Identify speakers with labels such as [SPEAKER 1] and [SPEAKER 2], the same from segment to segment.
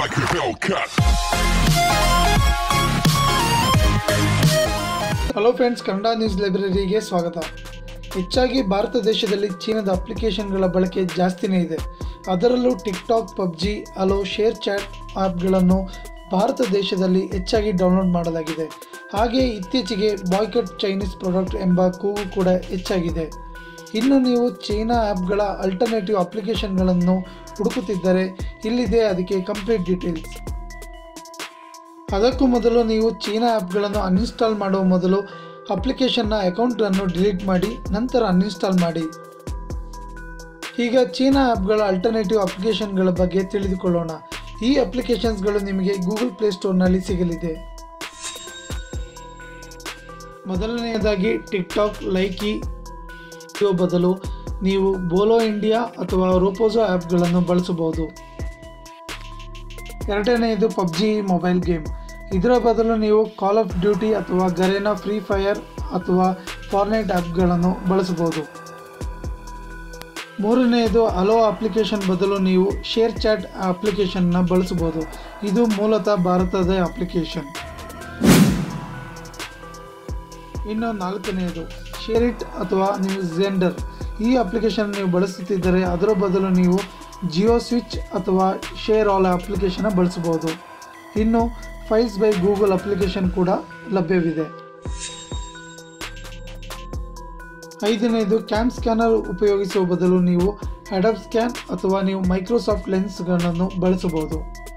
[SPEAKER 1] like a bell cut.
[SPEAKER 2] Hello friends Kannada news ಲೈಬ್ರರಿಗೆ ಸ್ವಾಗತ ಹೆಚ್ಚಾಗಿ ಭಾರತ ದೇಶದಲ್ಲಿ ಚೀನಾದ ಅಪ್ಲಿಕೇಶನ್ಗಳ ಬಳಕೆ ಜಾಸ್ತಿನೇ ಇದೆ ಅದರಲ್ಲೂ TikTok PUBG hello ShareChat ಆ್ಯಪ್ಗಳನ್ನು ಭಾರತ ದೇಶದಲ್ಲಿ ಹೆಚ್ಚಾಗಿ ಡೌನ್ಲೋಡ್ ಮಾಡಲಾಗಿದೆ ಹಾಗೆ ಇತ್ತೀಚೆಗೆ ಬಾಯ್ಕಟ್ ಚೈನೀಸ್ ಪ್ರಾಡಕ್ಟ್ ಎಂಬ ಕೂಗು ಕೂಡ ಹೆಚ್ಚಾಗಿದೆ ಇನ್ನು ನೀವು ಚೈನಾ ಆ್ಯಪ್ಗಳ ಅಲ್ಟರ್ನೇಟಿವ್ ಅಪ್ಲಿಕೇಶನ್ಗಳನ್ನು ಹುಡುಕುತ್ತಿದ್ದರೆ ಇಲ್ಲಿದೆ ಅದಕ್ಕೆ ಕಂಪ್ಲೀಟ್ ಡೀಟೇಲ್ಸ್ ಅದಕ್ಕೂ ಮೊದಲು ನೀವು ಚೀನಾ ಆ್ಯಪ್ಗಳನ್ನು ಅನ್ಇನ್ಸ್ಟಾಲ್ ಮಾಡುವ ಮೊದಲು ಅಪ್ಲಿಕೇಶನ್ನ ಅಕೌಂಟನ್ನು ಡಿಲೀಟ್ ಮಾಡಿ ನಂತರ ಅನ್ಇನ್ಸ್ಟಾಲ್ ಮಾಡಿ ಈಗ ಚೀನಾ ಆ್ಯಪ್ಗಳ ಅಲ್ಟರ್ನೇಟಿವ್ ಅಪ್ಲಿಕೇಶನ್ಗಳ ಬಗ್ಗೆ ತಿಳಿದುಕೊಳ್ಳೋಣ ಈ ಅಪ್ಲಿಕೇಶನ್ಸ್ಗಳು ನಿಮಗೆ ಗೂಗಲ್ ಪ್ಲೇಸ್ಟೋರ್ನಲ್ಲಿ ಸಿಗಲಿದೆ ಮೊದಲನೆಯದಾಗಿ ಟಿಕ್ಟಾಕ್ ಲೈಕಿ ವಿಡಿಯೋ ಬದಲು ನೀವು ಬೋಲೋ ಇಂಡಿಯಾ ಅಥವಾ ರೋಪೋಸೋ ಆ್ಯಪ್ಗಳನ್ನು ಬಳಸಬಹುದು ಎರಡನೆಯದು ಪಬ್ಜಿ ಮೊಬೈಲ್ ಗೇಮ್ ಇದರ ಬದಲು ನೀವು ಕಾಲ್ ಆಫ್ ಡ್ಯೂಟಿ ಅಥವಾ ಗರೇನಾ ಫ್ರೀ ಫೈರ್ ಅಥವಾ ಫಾರ್ನೈಟ್ ಆ್ಯಪ್ಗಳನ್ನು ಬಳಸಬಹುದು ಮೂರನೆಯದು ಹಲೋ ಅಪ್ಲಿಕೇಶನ್ ಬದಲು ನೀವು ಶೇರ್ ಚಾಟ್ ಅಪ್ಲಿಕೇಶನ್ನ ಬಳಸಬಹುದು ಇದು ಮೂಲತಃ ಭಾರತದ ಅಪ್ಲಿಕೇಶನ್ ಇನ್ನು ನಾಲ್ಕನೆಯದು ಶೇರ್ ಇಟ್ ಅಥವಾ ನೀವು ಝೆಂಡರ್ ಈ ಅಪ್ಲಿಕೇಶನ್ ನೀವು ಬಳಸುತ್ತಿದ್ದರೆ ಅದರ ಬದಲು ನೀವು ಜಿಯೋ ಸ್ವಿಚ್ ಅಥವಾ ಶೇರ್ ಆಲ್ ಅಪ್ಲಿಕೇಶನ್ ಬಳಸಬಹುದು ಇನ್ನು ಫೈಲ್ಸ್ ಬೈ ಗೂಗಲ್ ಅಪ್ಲಿಕೇಶನ್ ಕೂಡ ಲಭ್ಯವಿದೆ ಐದನೇದು ಕ್ಯಾಮ್ ಸ್ಕ್ಯಾನರ್ ಉಪಯೋಗಿಸುವ ಬದಲು ನೀವು ಅಡಬ್ ಸ್ಕ್ಯಾನ್ ಅಥವಾ ನೀವು ಮೈಕ್ರೋಸಾಫ್ಟ್ ಲೆನ್ಸ್ಗಳನ್ನು ಬಳಸಬಹುದು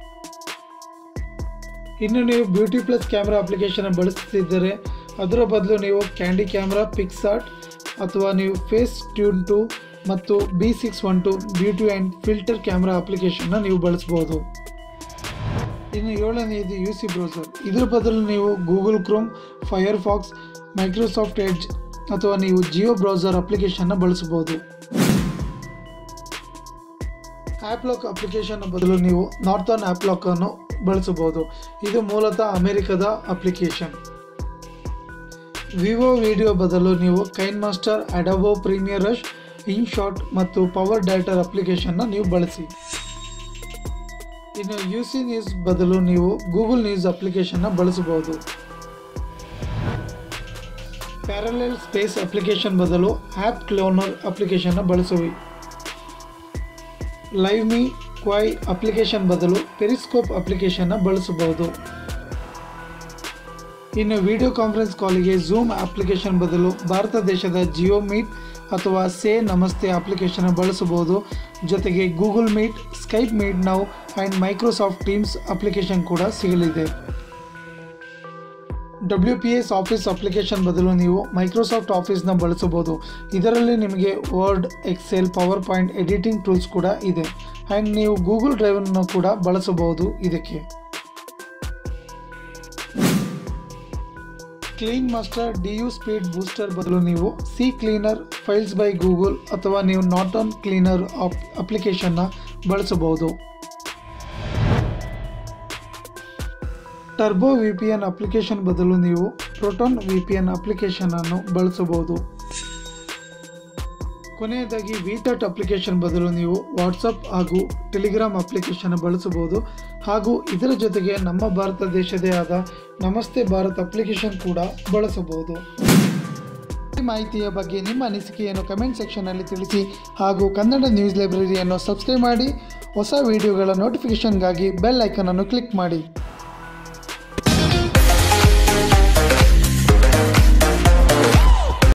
[SPEAKER 2] ಇನ್ನು ನೀವು ಬ್ಯೂಟಿ ಪ್ಲಸ್ ಕ್ಯಾಮ್ರಾ ಅಪ್ಲಿಕೇಶನ್ ಬಳಸುತ್ತಿದ್ದರೆ ಅದರ ಬದಲು ನೀವು ಕ್ಯಾಂಡಿ ಕ್ಯಾಮ್ರಾ ಪಿಕ್ಸಾರ್ಟ್ ಅಥವಾ ನೀವು ಫೇಸ್ ಟ್ಯೂನ್ ಟು ಮತ್ತು B six one two beauty and filter camera ಅಪ್ಲಿಕೇಶನ್ನ ನೀವು ಬಳಸ್ಬೋದು ಇನ್ನು ಏಳನೆಯದು ಯು ಸಿ ಬ್ರೌಸರ್ ಇದರ ಬದಲು ನೀವು Google Chrome Firefox Microsoft Edge ಅಥವಾ ನೀವು ಜಿಯೋ ಬ್ರೌಸರ್ ಅಪ್ಲಿಕೇಶನ್ನ ಬಳಸಬಹುದು ಆ್ಯಪ್ಲಾಕ್ ಅಪ್ಲಿಕೇಶನ್ ಬದಲು ನೀವು ನಾರ್ತನ್ ಆ್ಯಪ್ಲಾಕನ್ನು ಬಳಸಬಹುದು ಇದು ಮೂಲತಃ ಅಮೆರಿಕದ ಅಪ್ಲಿಕೇಶನ್ ವಿವೋ ವಿಡಿಯೋ ಬದಲು ನೀವು KineMaster Adobe Premiere Rush InShot ಮತ್ತು ಪವರ್ ಡೈಟರ್ ಅಪ್ಲಿಕೇಶನ್ನ ನೀವು ಬಳಸಿ ಇನ್ನು ಯು ಸಿ ನ್ಯೂಸ್ ಬದಲು ನೀವು ಗೂಗಲ್ ನ್ಯೂಸ್ ಅಪ್ಲಿಕೇಶನ್ನ ಬಳಸಬಹುದು ಪ್ಯಾರಲೆಲ್ ಸ್ಪೇಸ್ ಅಪ್ಲಿಕೇಶನ್ ಬದಲು ಆ್ಯಪ್ ಕ್ಲೋನರ್ ಅಪ್ಲಿಕೇಶನ್ನ ಬಳಸುವಿ ಲೈವ್ ಮೀ ಕ್ವೈ ಅಪ್ಲಿಕೇಶನ್ ಬದಲು ಪೆರಿಸ್ಕೋಪ್ ಅಪ್ಲಿಕೇಶನ್ನ ಬಳಸಬಹುದು ಇನ್ನು ವಿಡಿಯೋ ಕಾನ್ಫರೆನ್ಸ್ ಕಾಲಿಗೆ ಝೂಮ್ ಅಪ್ಲಿಕೇಶನ್ ಬದಲು ಭಾರತ ದೇಶದ ಜಿಯೋ ಮೀಟ್ ಅಥವಾ ಸೇ ನಮಸ್ತೆ ಅಪ್ಲಿಕೇಶನ್ ಬಳಸಬಹುದು ಜೊತೆಗೆ Google Meet Skype Meet Now and Microsoft Teams application ಕೂಡ ಸಿಗಲಿದೆ W P S office application ಬದಲು ನೀವು ಮೈಕ್ರೋಸಾಫ್ಟ್ ಆಫೀಸ್ನ ಬಳಸಬಹುದು ಇದರಲ್ಲಿ ನಿಮಗೆ Word Excel PowerPoint editing tools ಕೂಡ ಇದೆ ಆ್ಯಂಡ್ ನೀವು ಗೂಗಲ್ ಡ್ರೈವನ್ನು ಕೂಡ ಬಳಸಬಹುದು ಇದಕ್ಕೆ Clean Master D U speed booster ಬದಲು ನೀವು C cleaner files by Google ಅಥವಾ ನೀವು ನಾಟ್ ಆನ್ ಕ್ಲೀನರ್ ಅಪ್ಲಿಕೇಶನ್ನ ಬಳಸಬಹುದು Turbo V P N application ಬದಲು ನೀವು ಪ್ರೋಟಾನ್ ವಿ ಪಿ ಎನ್ ಅಪ್ಲಿಕೇಶನನ್ನು ಬಳಸಬಹುದು ಕೊನೆಯದಾಗಿ ವಿತಟ್ ಅಪ್ಲಿಕೇಶನ್ ಬದಲು ನೀವು ವಾಟ್ಸಪ್ ಹಾಗೂ ಟೆಲಿಗ್ರಾಮ್ ಅಪ್ಲಿಕೇಶನ್ ಬಳಸಬಹುದು ಹಾಗೂ ಇದರ ಜೊತೆಗೆ ನಮ್ಮ ಭಾರತ ದೇಶದೇ ಆದ ನಮಸ್ತೆ ಭಾರತ್ ಅಪ್ಲಿಕೇಶನ್ ಕೂಡ ಬಳಸಬಹುದು ಈ ಮಾಹಿತಿಯ ಬಗ್ಗೆ ನಿಮ್ಮ ಅನಿಸಿಕೆಯನ್ನು ಕಮೆಂಟ್ ಸೆಕ್ಷನ್ನಲ್ಲಿ ತಿಳಿಸಿ ಹಾಗೂ ಕನ್ನಡ ನ್ಯೂಸ್ ಲೈಬ್ರರಿಯನ್ನು ಸಬ್ಸ್ಕ್ರೈಬ್ ಮಾಡಿ ಹೊಸ ವಿಡಿಯೋಗಳ ನೋಟಿಫಿಕೇಷನ್ಗಾಗಿ ಬೆಲ್ ಐಕನನ್ನು ಕ್ಲಿಕ್ ಮಾಡಿ